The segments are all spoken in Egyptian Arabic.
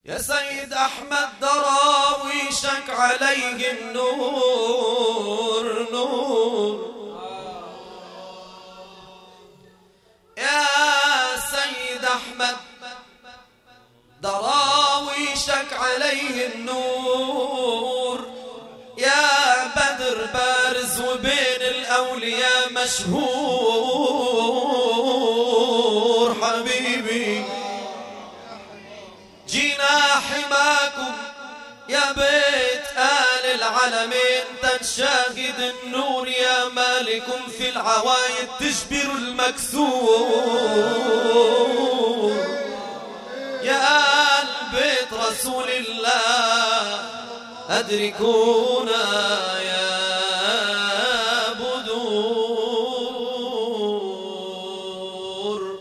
يا سيد أحمد دراويشك عليه النور نور يا سيد أحمد دراويشك عليه النور يا بدر بارز وبين الأولياء مشهور حبيبي جينا حماكم يا بيت آل العالمين تنشاهد النور يا مالكم في العوايد تجبر المكسور يا آل بيت رسول الله أدركونا يا بدور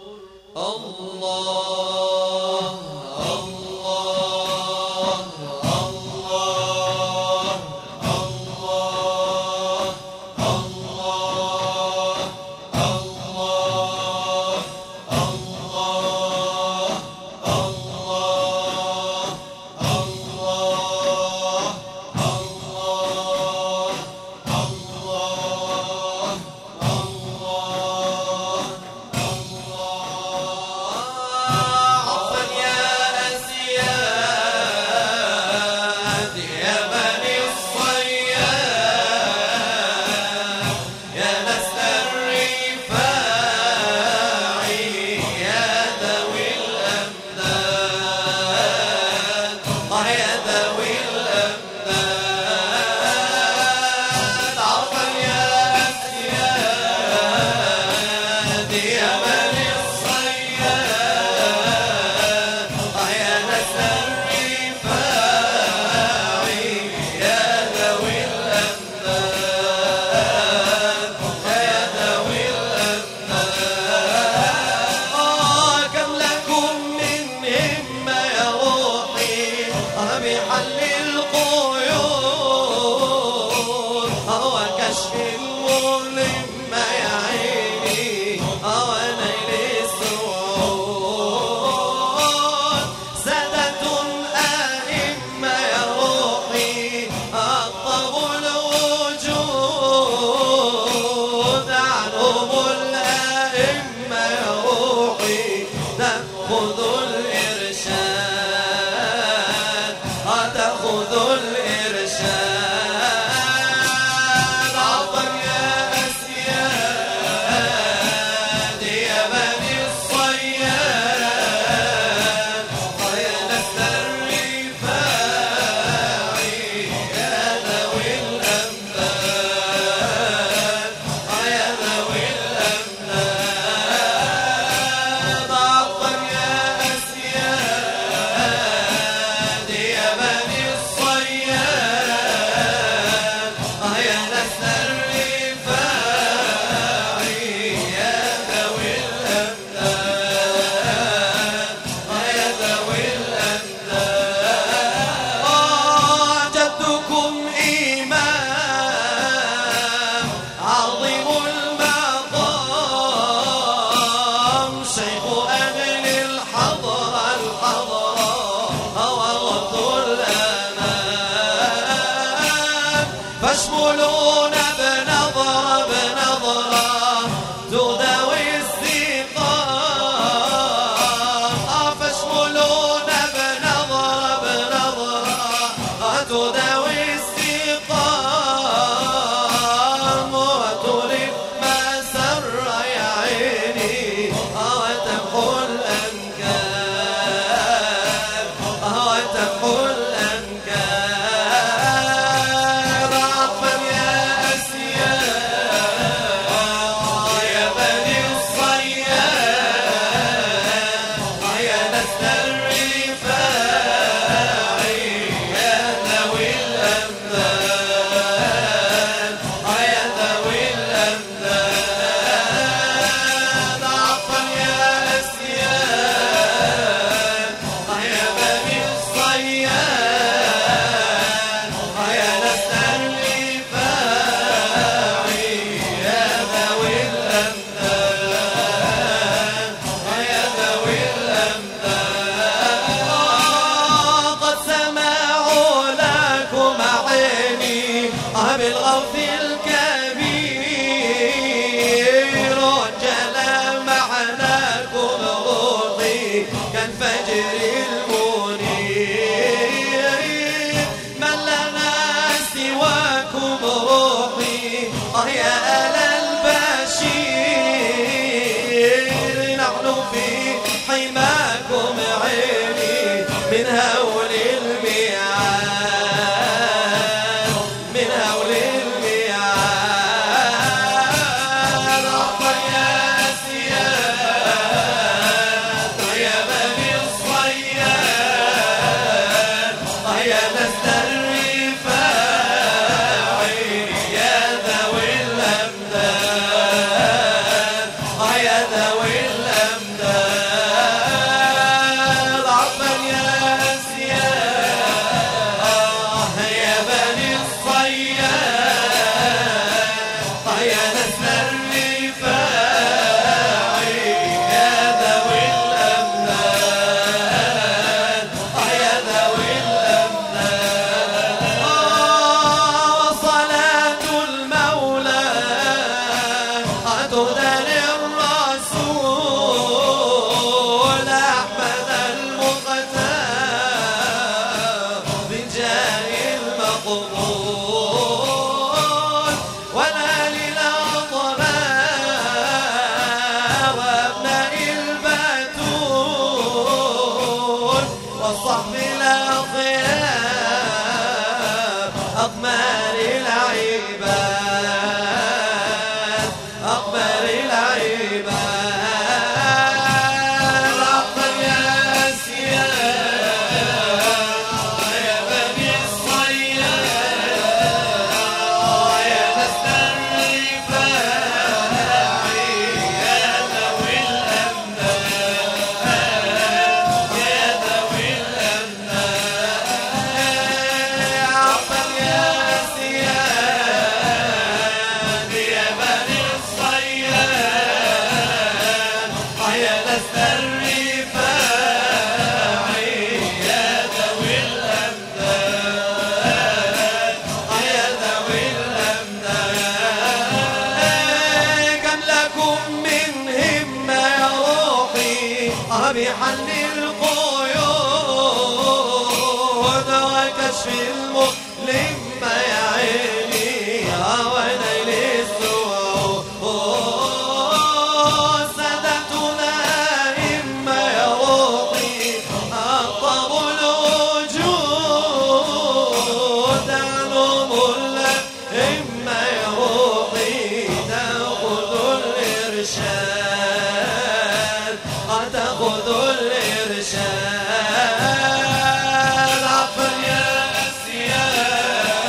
الله الله الله الله الله الله الله الله الله الله الله عفوا يا أسياد يا بني الصياد يا نسل الرفاعي يا ذوي الأمداد آه يا ذوي الأمداد عفوا يا أسياد يا بني الصياد آه يا نسل الرفاعي يا ذوي الأمداد يا ذوي الأمداد آه كم لكم من همة يا روحي آه بحل القيود آه وكشف المظلمة يا عيني آه ونيل السعود سادة أئمة يا روحي أطغوا الوجود عنهم الأئمة يا روحي تأخذ الإرشاد تأخذ الإرشاد عطا يا أسياد يا بني الصياد يا نسل الرفاعي يا ذوي الأمداد يا ذوي الأمداد عطا يا أسياد يا بني الصياد يا نسل الرفاعي يا ذوي الأمداد يا ذوي الأمداد آه جدكم إمام عظيم المقام شيخ أهل الحضرة الحضرة وغط الأمان فاشملون بنظرة بنظرة تداوي السقام آه فاشملون بنظرة بنظرة تداوي السقام وتريد ما سر يا عيني آه وتمحو الأنكار آه وتمحو الأنكار عفوا يا أسياد يا بني الصياد يا نسل الرفاعي يا ذوي من هول الميعاد من هول الميعاد عطا يا سياد يا بني الصياد يا نسل الرفاعي يا ذوي الأمداد يا ذوي الأمداد عطا يا سياد يا بني الصياد يا نسل الرفاعي يا ذوي الأمداد يا ذوي الأمداد صلاة المولى تهدى للرسول أحمد المختار بالجاه المقبول ولا للأطرار وابناء البتول والصحب الأخيار أقمار العباد أقمار العباد عقبا يا سياد يا بني الصياد يا نسل الرفاعي يا ذوي الأمداد يا ذوي الأمداد عقبا يا سياد يا بني الصياد يا نسل الرفاعي يا ذوي الأمداد يا ذوي الأمداد كم لكم من همة يا روحي بحل القيود وكشف المؤلم يا عيني ونيل السوء سادتنا إما يا روحي أطب الوجود علوم إما يا روحي تأخذ الإرشاد تأخذ الإرشاد عفوا يا سياد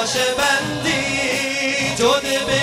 نقش بندی جود به